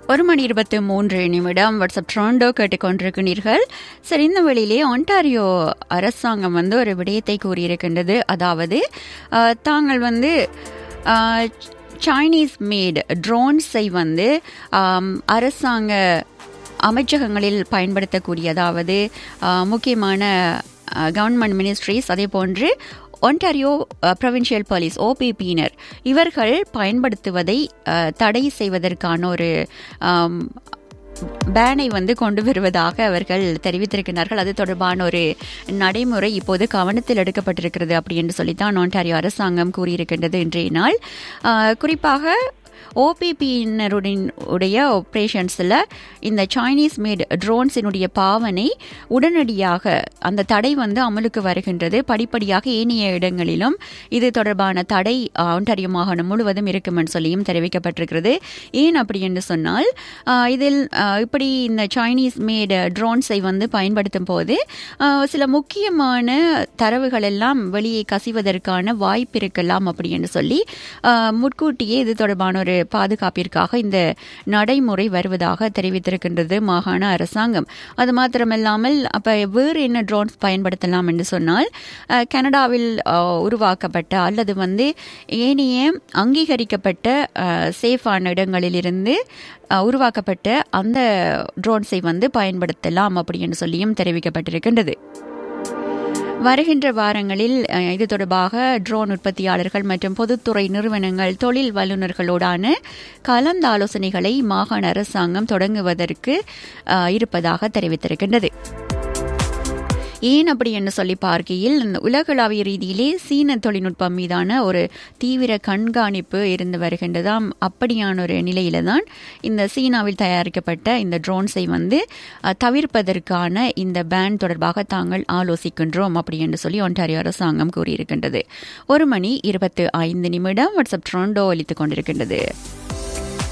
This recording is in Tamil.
ஒரு மணி இருபத்தி மூன்று நிமிடம் வாட்ஸ்அப் ட்ரோண்டோ கேட்டுக்கொண்டிருக்கிறீர்கள் சரி இந்த வேளையிலே ஒன்டாரியோ அரசாங்கம் வந்து ஒரு விடயத்தை கூறியிருக்கின்றது அதாவது அஹ், தாங்கள் வந்து அஹ், சைனீஸ் மேட் ட்ரோன்ஸை வந்து ஆம், அரசாங்க அமைச்சகங்களில் பயன்படுத்தக்கூடிய அதாவது அஹ், முக்கியமான கவர்மெண்ட் மினிஸ்ட்ரிஸ் அதே போன்று ஒன்டாரியோ ப்ரொவின்ஷியல் போலீஸ் ஓபிபியினர் இவர்கள் பயன்படுத்துவதை அஹ், தடை செய்வதற்கான ஒரு ஆம், பேனை வந்து கொண்டு வருவதாக அவர்கள் தெரிவித்திருக்கிறார்கள் அது தொடர்பான ஒரு நடைமுறை இப்போது கவனத்தில் எடுக்கப்பட்டிருக்கிறது அப்படி என்று சொல்லித்தான் ஒன்டாரியோ அரசாங்கம் கூறியிருக்கின்றது இன்றைய நாள் ஆஹ், குறிப்பாக ஓபிபியினருடைய உடைய ஆப்ரேஷன்ஸில் இந்த சைனீஸ் மேட் ட்ரோன்ஸினுடைய பாவனை உடனடியாக அந்த தடை வந்து அமலுக்கு வருகின்றது படிப்படியாக ஏனைய இடங்களிலும் இது தொடர்பான தடை ஒன்டாரியோ மாகாணம் முழுவதும் இருக்கும் என்று சொல்லியும் தெரிவிக்கப்பட்டிருக்கிறது ஏன் அப்படி என்று சொன்னால் ஆஹ், இதில் ஆஹ், இப்படி இந்த சைனீஸ் மேட் ட்ரோன்ஸை வந்து பயன்படுத்தும் போது ஆஹ், சில முக்கியமான தரவுகள் எல்லாம் வெளியே கசிவதற்கான வாய்ப்பு இருக்கலாம் அப்படி என்று சொல்லி ஆஹ், முன்கூட்டியே இது தொடர்பான ஒரு பாதுகாப்பிற்காக இந்த நடைமுறை வருவதாக தெரிவித்திருக்கின்றது மாகாண அரசாங்கம் அது மாத்திரமில்லாமல் அப்ப வேறு என்ன ட்ரோன்ஸ் பயன்படுத்தலாம் என்று சொன்னால் அஹ், கனடாவில் அஹ், உருவாக்கப்பட்ட அல்லது வந்து ஏனைய அங்கீகரிக்கப்பட்ட அஹ், சேஃபான இடங்களிலிருந்து அஹ், உருவாக்கப்பட்ட அந்த ட்ரோன்ஸை வந்து பயன்படுத்தலாம் அப்படின்னு சொல்லியும் தெரிவிக்கப்பட்டிருக்கின்றது வருகின்ற வாரங்களில் அஹ், இது தொடர்பாக ட்ரோன் உற்பத்தியாளர்கள் மற்றும் பொதுத்துறை நிறுவனங்கள் தொழில் வல்லுநர்களோடான கலந்தாலோசனைகளை மாகாண அரசாங்கம் தொடங்குவதற்கு அஹ், இருப்பதாக தெரிவித்திருக்கின்றது ஏன் அப்படி என்று சொல்லி பார்க்கையில் இந்த உலகளாவிய ரீதியிலே சீன தொழில்நுட்பம் மீதான ஒரு தீவிர கண்காணிப்பு இருந்து வருகின்றதாம் அப்படியான ஒரு நிலையில தான் இந்த சீனாவில் தயாரிக்கப்பட்ட இந்த ட்ரோன்ஸை வந்து அஹ், தவிர்ப்பதற்கான இந்த பேன் தொடர்பாக தாங்கள் ஆலோசிக்கின்றோம் அப்படி என்று சொல்லி ஒன்டாரியோ அரசாங்கம் கூறியிருக்கின்றது ஒரு மணி இருபத்து ஐந்து நிமிடம் வாட்ஸ்அப் ட்ரோண்டோ ஒலித்துக் கொண்டிருக்கின்றது